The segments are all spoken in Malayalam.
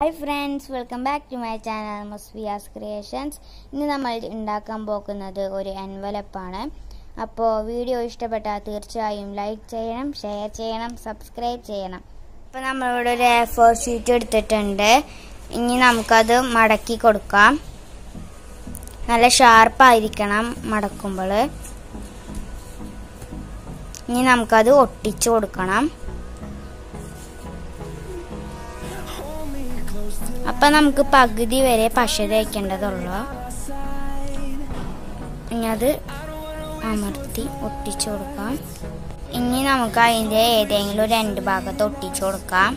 hi friends welcome back to my channel Maswiyas creations ഇന്ന് നമ്മൾ ഉണ്ടാക്കാൻ പോകുന്നത് ഒരു എൻവലപ്പാണ് അപ്പോൾ വീഡിയോ ഇഷ്ടപ്പെട്ടാൽ തീർച്ചയായും ലൈക്ക് ചെയ്യണം ഷെയർ ചെയ്യണം സബ്സ്ക്രൈബ് ചെയ്യണം അപ്പോൾ നമ്മളിവിടെ ഒരു എ ഫോർ ഷീറ്റ് എടുത്തിട്ടുണ്ട് ഇനി നമുക്കത് മടക്കി കൊടുക്കാം നല്ല ഷാർപ്പായിരിക്കണം മടക്കുമ്പോൾ ഇനി നമുക്കത് ഒട്ടിച്ചു കൊടുക്കണം അപ്പൊ നമുക്ക് പകുതി വരെ പശ തേക്കേണ്ടതുള്ളൂ ഇനി അത് അമർത്തി ഒട്ടിച്ചു കൊടുക്കാം ഇനി നമുക്ക് അതിന്റെ ഏതെങ്കിലും ഒരു രണ്ട് ഭാഗത്ത് ഒട്ടിച്ചു കൊടുക്കാം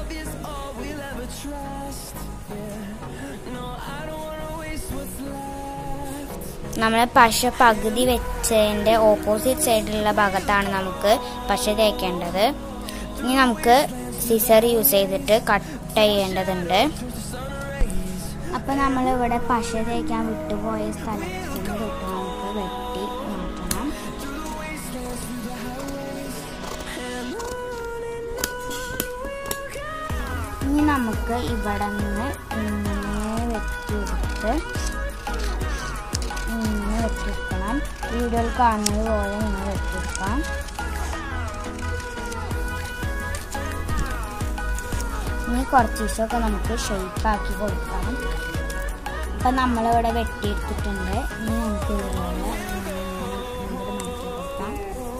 നമ്മൾ പശ പകുതി വെച്ചതിന്റെ ഓപ്പോസിറ്റ് സൈഡിലുള്ള ഭാഗത്താണ് നമുക്ക് പശ തേക്കേണ്ടത് ഇനി നമുക്ക് സിസർ യൂസ് ചെയ്തിട്ട് കട്ട് ചെയ്യേണ്ടതുണ്ട് അപ്പൊ നമ്മൾ ഇവിടെ പശ തേക്കാൻ വിട്ടുപോയ സ്ഥലത്തിന് തൊട്ട് നമുക്ക് വെട്ടി മാറ്റണം ഇനി നമുക്ക് ഇവിടെ നിന്ന് ഇങ്ങനെ വെട്ടിയെടുത്ത് ഇങ്ങനെ വെട്ടിയെടുക്കണം വീഡിയോയിൽ കാണുന്നത് പോലെ ഇങ്ങനെ വെട്ടിയെടുക്കാം ഇനി കുറച്ച് ദിവസമൊക്കെ നമുക്ക് ഷേപ്പാക്കി കൊടുക്കാം അപ്പം നമ്മളിവിടെ വെട്ടിയെടുത്തിട്ടുണ്ട് ഇനി നമുക്ക് ഇതുപോലെ മാറ്റി കൊടുക്കാം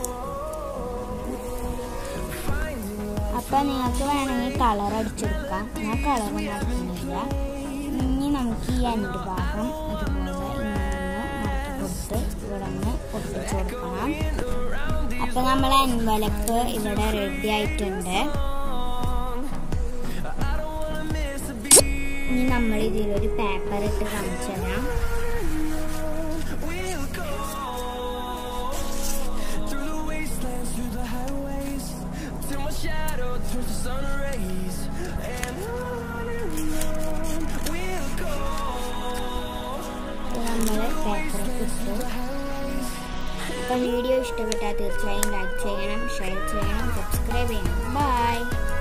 അപ്പം നിങ്ങൾക്ക് വേണമെങ്കിൽ കളർ അടിച്ചെടുക്കാം ഞാൻ കളറൊന്നും അടിക്കുന്നില്ല ഇനി നമുക്ക് ഈ രണ്ട് ഭാഗം ഇതുപോലെ ഇങ്ങനെ മാറ്റി കൊടുത്ത് ഇവിടെ നിന്ന് ഒട്ടിച്ചു കൊടുക്കണം അപ്പം നമ്മൾ അൻവലപ്പ് ഇവിടെ റെഡി ആയിട്ടുണ്ട് ഇനി നമ്മൾ ഇതിലൊരു പേപ്പർ ഇട്ട് കാണിച്ചു തരാം നമ്മൾ പേപ്പറൊക്കെ ഇട്ടു അപ്പോൾ വീഡിയോ ഇഷ്ടപ്പെട്ടാൽ തീർച്ചയായും ലൈക്ക് ചെയ്യണം ഷെയർ ചെയ്യണം സബ്സ്ക്രൈബ് ചെയ്യണം ബൈ